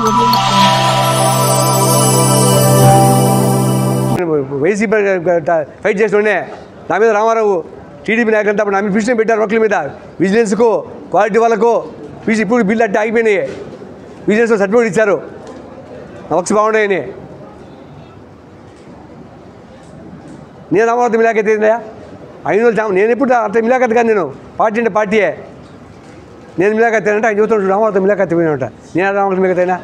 YCP fight చేస్తుండే నా మీద రామారావు టీడీపీ నాయకులంతా అప్పుడు నా మీద పిలిచిన పెట్టారు ఒకరి మీద విజిలెన్స్కు క్వాలిటీ వాళ్ళకు పిలిచి ఇప్పుడు బిల్లు అంటే ఆగిపోయినాయి విజిలెన్స్ సర్టిఫికేట్ ఇచ్చారు నా వర్క్స్ బాగున్నాయని నేను రామారావుతో మిలాఖత్ ఏందా ఐదు రోజులు జామ- నేను ఎప్పుడు అంత మిలాఖత్ కాదు నేను పార్టీ అంటే పార్టీయే నేను మిలాఖత్ అంటే ఆయన చూస్తున్నాడు రామారావుతో మిలాఖత్ పోయినా నేను రామారావుతో మిలాఖత్ అయినా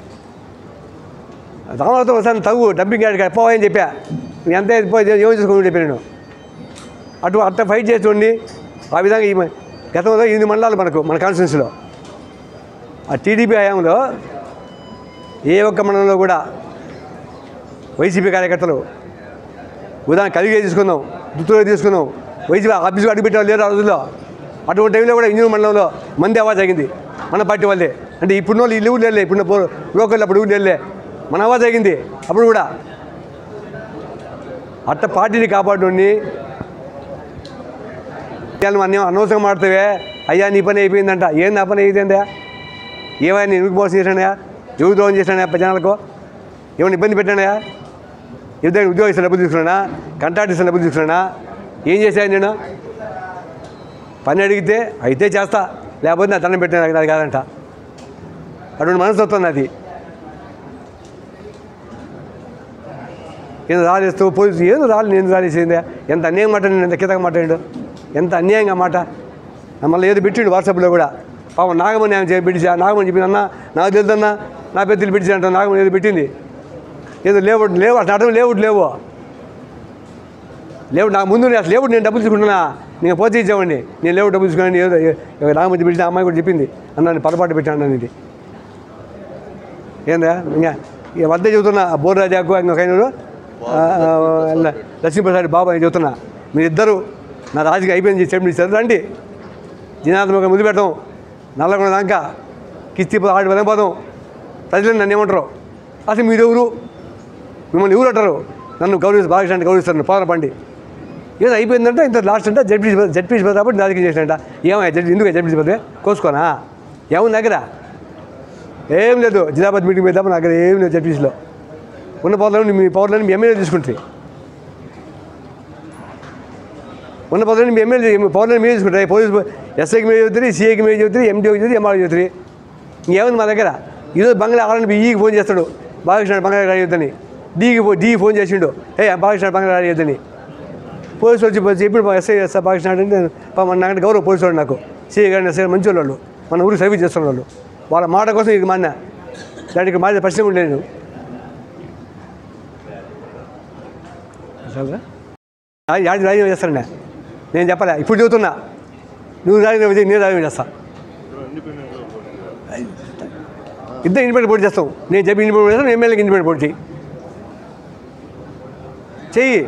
రామారావుతో ఒకసారి తగు డబ్బింగ్ గాడికి పోవని చెప్పా నీ అంతే పోయి ఏమో చూసుకుని చెప్పాను నేను అటు అట్ట ఫైట్ చేస్తుండి ఆ విధంగా ఈ మ- గతంలో ఎనిమిది మండలాలు మనకు మన కాన్స్టిట్యున్సీలో ఆ టీడీపీ హయాంలో ఏ ఒక్క మండలంలో కూడా వైసీపీ కార్యకర్తలు ఉదాహరణ కలిగే తీసుకుందాం గుర్తులో తీసుకుందాం వైసీపీ ఆఫీసు అడుగుపెట్టిన లేరు ఆ రోజుల్లో అటువంటి టైంలో కూడా ఇంజనీర్ మండలంలో మంది ఆవాజ్ ఆగింది మన పార్టీ వాళ్ళే అంటే ఇప్పుడు వాళ్ళు ఇల్లు లేలే ఇప్పుడు లోకల్ అప్పుడు ఊరు లేలే మన ఆవాజ్ ఆగింది అప్పుడు కూడా అట్ట పార్టీని కాపాడుని ఇవాళ మనం అనవసరంగా మాడుతావే అయ్యా నీ పని అయిపోయిందంట ఏం నా పని అయిపోయిందా ఏమైనా నేను ఎందుకు మోసం చేశానయా జోగుద్రోహం చేశానయా జనాలకు ఏమైనా ఇబ్బంది పెట్టానయా ఇద్దరు ఉద్యోగస్తులు డబ్బులు తీసుకున్నానా కంట్రాక్టర్స్ డబ్బులు తీసుకున్నానా ఏం చేశాను నేను పని అడిగితే అయితే చేస్తా లేకపోతే నా దండం పెట్టాను నాకు అది కాదంట అటువంటి మనసు వస్తుంది అది ఏదో రాలేస్తూ పోలీసు ఏదో రాలి నేను రాలేసిందే ఎంత అన్యాయం మాట నేను ఎంత కితగా మాట్లాడాడు ఎంత అన్యాయంగా మాట మళ్ళీ ఏదో పెట్టిండు వాట్సాప్లో కూడా పాపం నాగమణి ఆమె చేసి పెట్టించి నాగమణి చెప్పింది అన్న నాకు తెలుదన్నా నా పెద్దలు పెట్టించి అంట నాగమణి ఏదో పెట్టింది ఏదో లేవు లేవు అట్లా అటం లేవు లేవు లేవు నాకు ముందు నేను అసలు లేవు నేను డబ్బులు తీసుకుంటున్నా నేను పోతే ఇచ్చేవాడిని నేను లేవు డబ్బులు తీసుకున్నాను ఏదో ఏ- నాగమణి పిలిచిన అమ్మాయి కూడా చెప్పింది అన్న నేను పొరపాటు పెట్టాను అన్నది ఇది ఏందా ఇంకా ఇక వద్ద చెబుతున్నా బోర్ రాజాకు ఇంకొక ఆయన లక్ష్మీప్రసాద్ బాబు అని చెబుతున్నా మీరిద్దరు నా రాజుకి అయిపోయింది చెప్పి ఇస్తారు రండి దినాత్మక ముందు పెట్టడం నల్లగొండ దాకా కిస్తీ ఆడి వెళ్ళిపోదాం ప్రజలు నన్ను ఏమంటారు అసలు మీరు ఎవరు మిమ్మల్ని ఎవరు అంటారు నన్ను గౌరవిస్తారు బాగా గౌరవిస్తారు పోదన పండి ఏదో అయిపోయిందంటే ఇంత లాస్ట్ అంటే జడ్పీ జడ్పీ కాబట్టి రాజకీయం చేసినట్ట ఏమయ్యా జడ్పీ ఎందుకు జడ్పీ పదవి కోసుకోనా ఏముంది దగ్గర ఏం లేదు జిల్లాపతి మీటింగ్ మీద తప్ప నాకు ఏం లేదు జడ్పీసీలో ఉన్న పౌరులను మీ పౌరులను మీ ఎమ్మెల్యే తీసుకుంటుంది ఉన్న పౌరులను మీ ఎమ్మెల్యే మీ పౌరులను మీరే తీసుకుంటారు పోలీసు ఎస్ఐకి మీద చెబుతుంది సిఐకి మీద చెబుతుంది ఎండిఓకి చెబుతుంది ఎంఆర్కి చెబుతుంది ఇంకేముంది మా దగ్గర ఈరోజు బంగ్లా ఆడని ఈకి ఫోన్ చేస్తాడు బాలకృష్ణ బంగ్లా రెడీ అవుతుంది డీకి ఫో డీ ఫోన్ చేసిండు ఏ బాలకృష్ణ బంగ్లా రెడీ అవుతుంది పోలీసు వచ్చి వచ్చి ఎప్పుడు ఎస్ఐ ఎస్ఐ బాలకృష్ణ అంటే నేను పాపం నాకంటే గౌరవ పోలీసు వాడు నాకు సిఐ గారిని ఎస్ఐ మంచి వాళ్ళు మన ఊరికి సర్వీస్ చేస్తున్న వాళ్ళు వాళ్ళ మాట కోసం ఇక మాన్న దానికి మాట ప్రశ్న ఉండలేదు అసలు యాడి రాజీనామా చేస్తానండి నేను చెప్పలే ఇప్పుడు చెబుతున్నా నువ్వు రాజీనామా చేయి నేను రాజీనామా చేస్తా ఇద్దరు ఇండిపెండెంట్ పోటీ చేస్తాం నేను చెప్పి ఇండిపెండెంట్ పోటీ చేస్తాను ఎమ్మెల్యేకి ఇండిపెండెంట్ పోటీ చెయ్యి చెయ్యి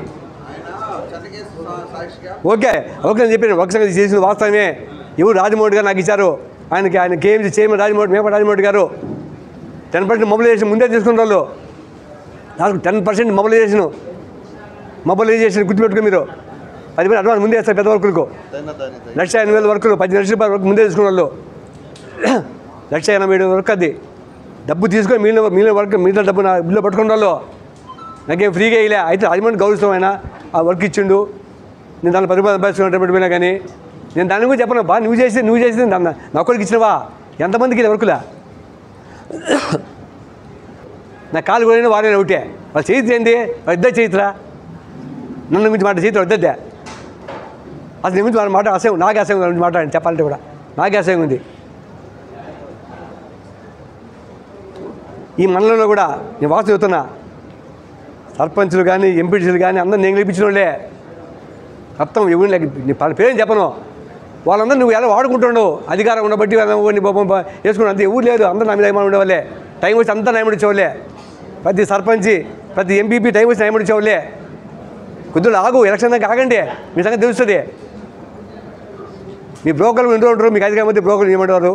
ఓకే ఓకే నేను చెప్పాను ఒక సంగతి చేసిన వాస్తవమే ఎవరు రాజమౌళి గారు నాకు ఇచ్చారు ఆయనకి ఆయన కేఎంసీ చైర్మన్ రాజమౌళి మేప Rajamouli garu ten percent mobilisation ముందే తీసుకున్న వాళ్ళు నాకు టెన్ పర్సెంట్ మొబిలైజేషన్ మొబిలైజేషన్ గుర్తుపెట్టుకుని మీరు పది వేలు అడ్వాన్స్ ముందే వేస్తారు పెద్ద వర్కులకు లక్ష ఎనభై వేల వర్కులు పది లక్షల రూపాయల వరకు ముందే తీసుకున్న వాళ్ళు లక్ష ఎనభై ఏడు వరకు అది డబ్బు తీసుకొని మిగిలిన మిగిలిన వర్క్ మిగిలిన డబ్బు నా బిల్లు పట్టుకున్న వాళ్ళు నాకేం ఫ్రీగా వేయలే అయితే రాజమండ్రి గౌరవిస్తాం ఆయన ఆ వర్క్ ఇచ్చిండు నేను దాని పరిపాలన పరిస్థితి పోయినా కానీ నేను దాని గురించి చెప్పను బా నువ్వు చేసి నువ్వు చేసి నా నా ఒక్కడికి ఇచ్చినవా ఎంతమందికి ఇది వర్కులా నా కాలు కూడా వారైనా ఒకటే వాళ్ళు చేతి ఏంటి వాళ్ళు ఇద్దరు చేతురా నన్ను గురించి మాట చేతులు వద్దద్దే అసలు నీ గురించి వాళ్ళ మాట అసహ్యం నాకే అసహ్యం గురించి మాట్లాడండి చెప్పాలంటే కూడా నాకే అసహ్యం ఉంది ఈ మండలంలో కూడా నేను వాస్తు చెబుతున్నా సర్పంచులు కానీ ఎంపీటీసీలు కానీ అందరూ నేను గెలిపించిన వాళ్ళే మొత్తం ఎవరిని లేక నీ ప- పేరేం చెప్పను వాళ్ళందరూ నువ్వు ఎలా వాడుకుంటుండవు అధికారం ఉండబట్టి వాళ్ళని పాపం ప- వేసుకుని అంత ఎవరు లేదు అందరూ నా మీద నయమని ఉండేవాళ్ళే టైం వచ్చి అంతా నయమడి ఇచ్చేవాళ్ళే ప్రతి సర్పంచి ప్రతి ఎంపీపీ టైం వచ్చి నయమడి ఇచ్చేవాళ్ళే కొద్దిగా ఆగు ఎలక్షన్ దాకా ఆగండి మీ సంగతి తెలుస్తుంది మీ బ్రోకర్లు ఎందుకు ఉంటారు మీకు అధికారం అయితే బ్రోకర్లు ఏమంటారు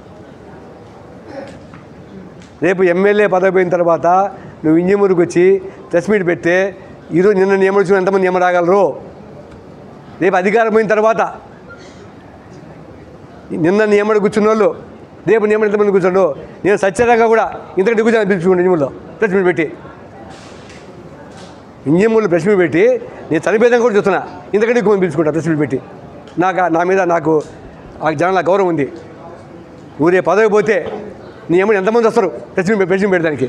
రేపు ఎమ్మెల్యే పదవి పోయిన తర్వాత నువ్వు ఇంజమూరుకు వచ్చి ప్రెస్ మీట్ పెడితే ఈరోజు నిన్న నియమించిన ఎంతమంది నియమ రాగలరు రేపు అధికారం పోయిన తర్వాత నిన్న నియమడి కూర్చున్న వాళ్ళు రేపు నేను ఎంతమంది కూర్చోండు నేను సత్యరంగా కూడా ఇంతకంటే కూర్చొని పిలుచుకోండి ఇంజముల్లో ప్రెస్ మీట్ పెట్టి ఇంజముల్లో ప్రెస్ మీట్ పెట్టి నేను చనిపోయేదాకా కూడా చూస్తున్నా ఇంతకంటే ఎక్కువ మంది పిలుచుకుంటా ప్రెస్ మీట్ పెట్టి నాకు నా మీద నాకు ఆ జనాల గౌరవం ఉంది ఊరే పదవి పోతే నీ ఏమో ఎంతమంది వస్తారు ప్రెస్ మీట్ ప్రెస్ మీట్ పెట్టడానికి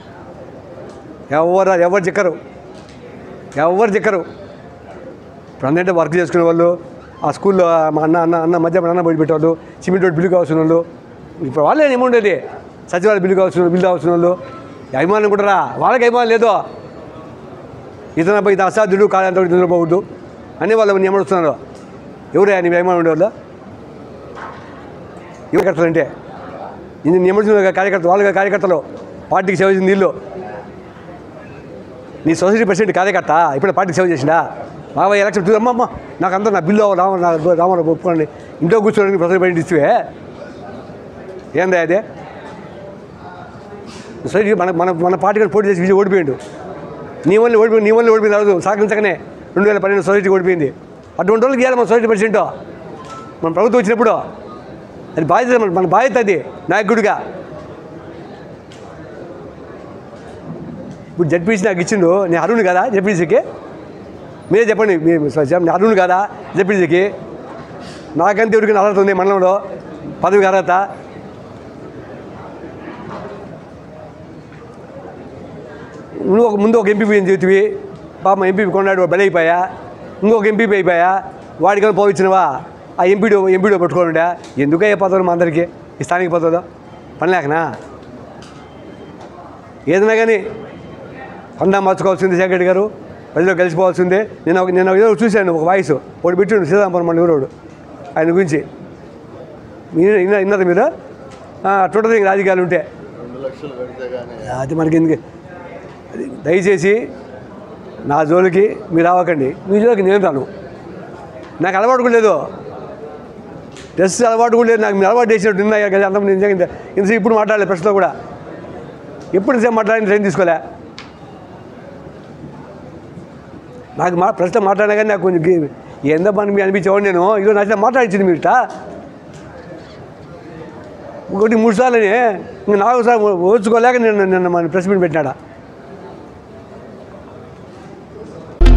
ఎవరు ఎవరు చిక్కరు ఎవరు చిక్కరు ఇప్పుడు అందరంటే వర్క్ చేసుకునే వాళ్ళు ఆ స్కూల్లో మా అన్న అన్న అన్న మధ్య మా అన్న బయట పెట్టేవాళ్ళు సిమెంట్ రోడ్ బిల్లు కావాల్సిన వాళ్ళు ఇప్పుడు వాళ్ళే ఏమి ఉండేది సచివాలయ బిల్లు కావాల్సిన బిల్లు కావాల్సిన వాళ్ళు అభిమానం కూడా రా వాళ్ళకి అభిమానం లేదు ఇతను ఇది అసాధ్యుడు కాదంత ఇతను పోవద్దు అని వాళ్ళు నియమడుస్తున్నారు ఎవరే నీ అభిమానం ఉండేవాళ్ళు కార్యకర్తలు అంటే ఇది నియమించిన కార్యకర్తలు వాళ్ళ కార్యకర్తలు పార్టీకి సేవ చేసిన నీళ్ళు నీ సొసైటీ ప్రెసిడెంట్ కార్యకర్త ఇప్పుడు పార్టీకి సేవ చేసిందా బాబాయ్ ఎలక్షన్ చూ- అమ్మ అమ్మ నాకు అంతా నా బిల్లు రామ నా రామారావు ఒప్పుకోండి ఇంట్లో కూర్చోడానికి ప్రజలు బయట ఇస్తే ఏందా అదే సొసైటీ మన మన మన పార్టీ పోటీ చేసి విజయ్ ఓడిపోయాడు నీ వల్ల ఓడిపోయి నీ వల్ల ఓడిపోయింది రాదు సహకరించకనే రెండు వేల పన్నెండు సొసైటీ ఓడిపోయింది అటువంటి వాళ్ళకి ఇవ్వాలి మన సొసైటీ ప్రెసిడెంట్ మన ప్రభుత్వం వచ్చినప్పుడు అది బాధ్యత మన మన బాధ్యత అది నాయకుడిగా ఇప్పుడు జడ్పీసీ నాకు ఇచ్చిండు నేను అరుణ్ కదా జడ్పీసీకి మీరే చెప్పండి మీరు నేను అరుణ్ కదా జడ్పీసీకి నాకంటే ఎవరికి అర్హత ఉంది మండలంలో పదవికి అర్హత నువ్వు ఒక ముందు ఒక ఎంపీ అని చెబుతుంది పాప ఎంపీ కొన్నాడు బలి అయిపోయా ఇంకొక ఎంపీ అయిపోయా వాడికి పోవచ్చినవా ఆ ఎంపీడో ఎంపీడో పట్టుకోండా ఎందుకయ్యే పదవులు మా అందరికీ ఈ స్థానిక పదవులు పని లేకనా ఏదైనా కానీ పందా మార్చుకోవాల్సింది శేఖర్ రెడ్డి గారు ప్రజలు కలిసిపోవాల్సిందే నేను ఒక నేను ఏదో చూశాను ఒక వాయిస్ ఒకటి పెట్టిండు సీతాంపురం మన ఊరోడు ఆయన గురించి మీరు ఇన్న ఇన్నది మీరు అట్టుంటుంది ఇంక రాజకీయాలు ఉంటే రెండు లక్షలు పెడితే కానీ అది మనకి ఎందుకు అది దయచేసి నా జోలికి మీరు రావకండి మీ జోలికి నేను రాను నాకు అలవాటు కూడా లేదు డ్రెస్ అలవాటు కూడా లేదు నాకు మీరు అలవాటు చేసినట్టు నిన్న కదా అంత నిజంగా ఇంత ఇంత ఇప్పుడు మాట్లాడలేదు ప్రశ్నలో కూడా ఎప్పుడు సేపు మాట్లాడిన ట్రైన్ తీసుకోలే నాకు మా ప్రశ్న మాట్లాడినా కానీ నాకు కొంచెం గి- ఏందో పని మీ అనిపించేవాడు నేను ఇదో నచ్చిన మాట్లాడించింది మీరుట ఒకటి మూడు సార్లని ఇంక నాలుగు సార్లు ఓర్చుకోలేక నేను నిన్న మన ప్రెస్ మీట్ పెట్టినాడా